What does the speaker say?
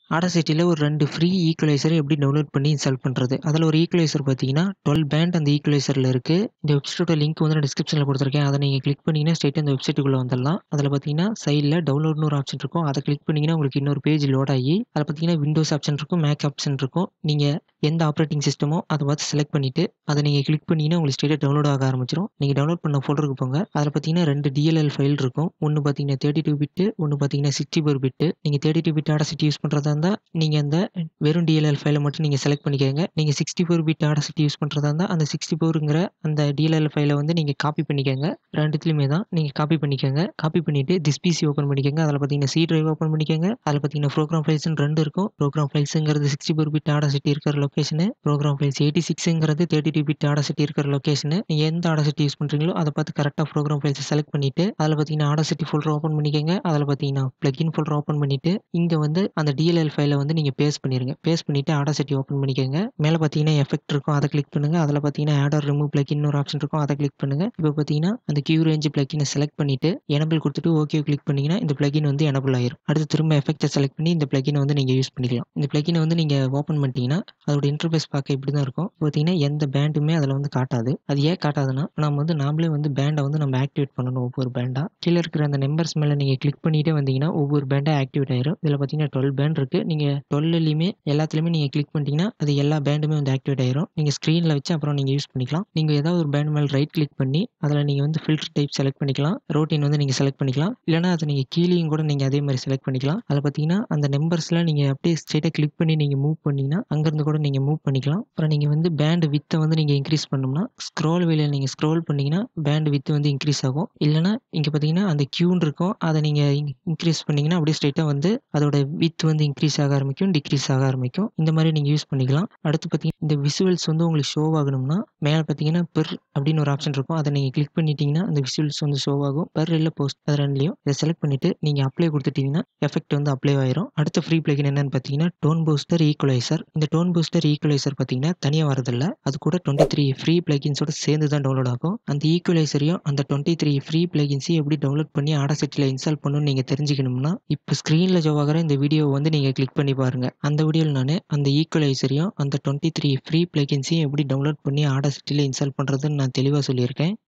ஆடாசிட்டியில் ஒரு ரெண்டு free equaliser எப்படி டவுன்லோட் பண்ணி இன்ஸ்டால் பண்ணுறது அதில் ஒரு ஈக்குவலைசர் பார்த்தீங்கன்னா டுவெல் பேண்ட் அந்த ஈக்குவலைசரில் இருக்குது இந்த வெப்சைட்டோட லிங்க் வந்து நான் டிஸ்கிரிப்ஷனில் கொடுத்துருக்கேன் அதை நீங்கள் கிளிக் பண்ணிங்கன்னா ஸ்ட்ரெயிட்டாக அந்த வெப்சைட்டுக்குள்ளே வந்துடலாம் அதில் பார்த்தீங்கன்னா சைடில் டவுன்லோட்னு ஒரு ஆப்ஷன் இருக்கும் அதை கிளிக் பண்ணிங்கன்னா உங்களுக்கு இன்னொரு பேஜ் லோட் ஆகி அதில் பார்த்தீங்கன்னா விண்டோஸ் ஆப்ஷன் இருக்கும் மேக் ஆப்ஷன் இருக்கும் நீங்கள் எந்த ஆப்ரேட்டிங் சிஸ்டமோ அதை பார்த்து செலக்ட் பண்ணிவிட்டு அதை நீங்கள் கிளிக் பண்ணிங்கன்னா உங்களுக்கு ஸ்ட்ரெயிட்டாக டவுன்லோட் ஆக ஆரம்பிச்சிடும் நீங்கள் டவுன்லோட் பண்ண ஃபோல்டருக்கு போங்க அதில் பார்த்தீங்கன்னா ரெண்டு டிஎல்எல் ஃபைல் இருக்கும் ஒன்று பார்த்தீங்கன்னா தேர்ட்டி டூ பிட்டு ஒன்று பார்த்தீங்கன்னா சிக்ஸ்டி ஃபோர் பிட்டு நீங்கள் thirty two bit Audacity use பண்ணுறதா இருந்தால் நீங்கள் அந்த வெறும் டிஎல்எல் ஃபைலை மட்டும் நீங்கள் செலக்ட் பண்ணிக்கோங்க நீங்கள் sixty four bit Audacity use பண்ணுறதா இருந்தால் அந்த சிக்ஸ்டி ஃபோருங்கிற அந்த டிஎல்எல் ஃபைலை வந்து நீங்கள் காப்பி பண்ணிக்கோங்க ரெண்டுத்துலையுமே தான் நீங்கள் காப்பி பண்ணிக்கோங்க காப்பி பண்ணிவிட்டு திஸ் பிசி ஓப்பன் பண்ணிக்கோங்க அதில் பார்த்தீங்கன்னா சி டிரைவ் ஓப்பன் பண்ணிக்கோங்க அதில் பார்த்தீங்கன்னா ப்ரோக்ராம் ஃபைல்ஸ்னு ரெண்டு இருக்கும் ப்ரோக்ராம் ஃபைல்ஸுங்கிறது சிக்ஸ்டி ஃபோர் பிட் ஆடாசிட்டி இருக்கிற லொக்கேஷனு ப்ரோக்ராம் ஃபைல்ஸ் எயிட்டி சிக்ஸுங்கிறது தேர்ட்டி டூ பிட் ஆடாசிட்டி இருக்கிற லொக்கேஷனு நீங்கள் எந்த ஆடாசிட்டி யூஸ் பண்ணுறீங்களோ அதை பார்த்து கரெக்டாக ப்ரோக்ராம் ஃபைல்ஸை செலக்ட் பண்ணிவிட்டு அதில் பார்த்தீங்கன்னா ஆடாசிட்டி ஃபோல்டர் ஓப்பன் பண்ணிக்கோங்க அதில் பார்த்தீங்கன்னா பிளக்இன் ஃபோல்டர் ஓப்பன் பண்ணிவிட்டு இங்கே வந்து அந்த டிஎல்எல் ஃபைலை வந்து நீங்கள் பேஸ்ட் பண்ணிடுங்க பேஸ்ட் பண்ணிவிட்டு ஆடாசிட்டி ஓப்பன் பண்ணிக்கோங்க மேலே பார்த்தீங்கன்னா எஃபெக்ட் இருக்கும் அதை கிளிக் பண்ணுங்கள் அதில் பார்த்தீங்கன்னா ஆட் ஆர் ரிமூவ் பிளக்கின் ஒரு ஆப்ஷன் இருக்கும் அதை கிளிக் பண்ணுங்கள் இப்போ பார்த்தீங்கன்னா அந்த கியூ ரேஞ்ச் பிளக்கினை செலக்ட் பண்ணிவிட்டு எனபிள் கொடுத்துட்டு ஓகே கிளிக் பண்ணிங்கன்னா இந்த பிளக்கின் வந்து எனபிள் ஆயிரும் அடுத்து திரும்ப எஃபெக்ட்டை செலக்ட் பண்ணி இந்த பிளக்கினை வந்து நீங்கள் யூஸ் பண்ணிக்கலாம் இந்த பிளக்கினை வந்து நீங்கள் ஓப்பன் பண்ணிட்டீங்கன்னா அதோட இன்டர்ஃபேஸ் பார்க்க இப்படி தான் இருக்கும் பார்த்தீங்கன்னா எந்த பேண்டுமே அதில் வந்து காட்டாது அது ஏன் காட்டாதுன்னா நம்ம வந்து நாமளே வந்து பேண்டை வந்து நம்ம ஆக்டிவேட் பண்ணணும் ஒவ்வொரு பேண்டாக கீழே இருக்கிற அந்த நம்பர்ஸ் மேலே நீங்கள் கிளிக் பண்ணிட்டே வந்தீங்கன்னா ஒவ்வொரு பேண்டாக ஆக்டிவேட் ஆயிரும் இதில் பார்த்தீங்கன்னா டுவெல் பேண்ட் இருக்குது நீங்கள் டுவெல்லையுமே எல்லாத்துலேயுமே நீங்கள் கிளிக் பண்ணிட்டீங்கன்னா அது எல்லா பேண்டுமே வந்து ஆக்டிவேட் ஆயிரும் நீங்கள் ஸ்க்ரீனில் வச்சு அப்புறம் நீங்கள் யூஸ் பண்ணிக்கலாம் நீங்கள் ஏதாவது ஒரு பேண்ட் மேலே ரைட் கிளிக் பண்ணி அதில் நீங்கள் வந்து ஃபில்டர் டைப் செலக்ட் பண்ணிக்கலாம் ரோட்டின் வந்து நீங்கள் செலக்ட் பண்ணிக்கலாம் இல்லைனா அதை நீங்கள் கீழேயும் கூட நீங்கள் அதே மாதிரி செலக்ட் பண்ணிக்கலாம் அதில் பார்த்தீங்கன்னா அந்த நம்பர்ஸ்லாம் நீங்கள் அப்படியே ஸ்ட்ரெயிட்டாக கிளிக் பண்ணி நீங்கள் மூவ் பண்ணிங்கன்னா அங்கேருந்து கூட நீங்கள் மூவ் பண்ணிக்கலாம் அப்புறம் நீங்கள் வந்து பேண்ட் வித்தை வந்து நீங்கள் இன்க்ரீஸ் பண்ணோம்னா ஸ்க்ரோல் வேலையில் நீங்கள் ஸ்க்ரோல் பண்ணிங்கன்னா பேண்ட் வித்து வந்து இன்க்ரீஸ் ஆகும் இல்லைனா இங்கே பார்த்தீங்கன்னா அந்த க்யூன் இருக்கும் அதை நீங்கள் இன்க்ரீஸ் பண்ணிங்கன்னா அப்படியே ஸ்ட்ரெயிட்டாக வந்து அதோட வித் வந்து இன்க்ரீஸ் ஆக ஆரம்பிக்கும் டிக்ரீஸ் ஆக ஆரம்பிக்கும் இந்த மாதிரி நீங்கள் யூஸ் பண்ணிக்கலாம் அடுத்து பார்த்தீங்கன்னா இந்த விசுவல்ஸ் வந்து உங்களுக்கு ஷோ ஆகணும்னா மேலே பார்த்தீங்கன்னா பெர் அப்படின்னு ஒரு ஆப்ஷன் இருக்கும் அதை நீங்கள் கிளிக் பண்ணிட்டீங்கன்னா அந்த விசுவல்ஸ் வந்து ஷோ ஆகும் பெர் இல்லை போஸ்ட் அது ரெண்டுலையும் இதை செலக்ட் பண்ணிவிட்டு நீங்கள் அப்ளை கொடுத்துட்டீங்கன்னா எஃபெக்ட் வந்து அப்ளை ஆயிரும் அடுத்த ஃப்ரீ பிளகின் என்னன்னு பார்த்தீங்கன்னா டோன் பூஸ்டர் ஈக்குவலைசர் இந்த டோன் பூஸ்டர் ஈக்குவலைசர் பார்த்தீங்கன்னா தனியாக வரதில்ல அது கூட டுவெண்ட்டி த்ரீ ஃப்ரீ பிளகின்ஸோட சேர்ந்து தான் டவுன்லோட் ஆகும் அந்த ஈக்குவலைசரையும் அந்த டுவெண்ட்டி த்ரீ ஃப்ரீ பிளகின்ஸையும் எப்படி டவுன்லோட் பண்ணி ஆடாசிட்டியில் இன்ஸ்டால் பண்ணணும்னு நீங்கள் தெரிஞ்சுக்கணும்னா இப்போ ஸ்க்ரீனில் ஜோவாகிற இந்த வீடியோவை வந்து நீங்கள் கிளிக் பண்ணி பாருங்கள் அந்த வீடியோவில் நான் அந்த ஈக்குவலைசரையும் அந்த டுவெண்ட்டி த்ரீ ஃப்ரீ பிளகின்ஸையும் எப்படி டவுன்லோட் பண்ணி ஆடாசிட்டியில் இன்ஸ்டால் பண்ணுறதுன்னு நான் தெளிவாக சொல்லியிருக்கேன்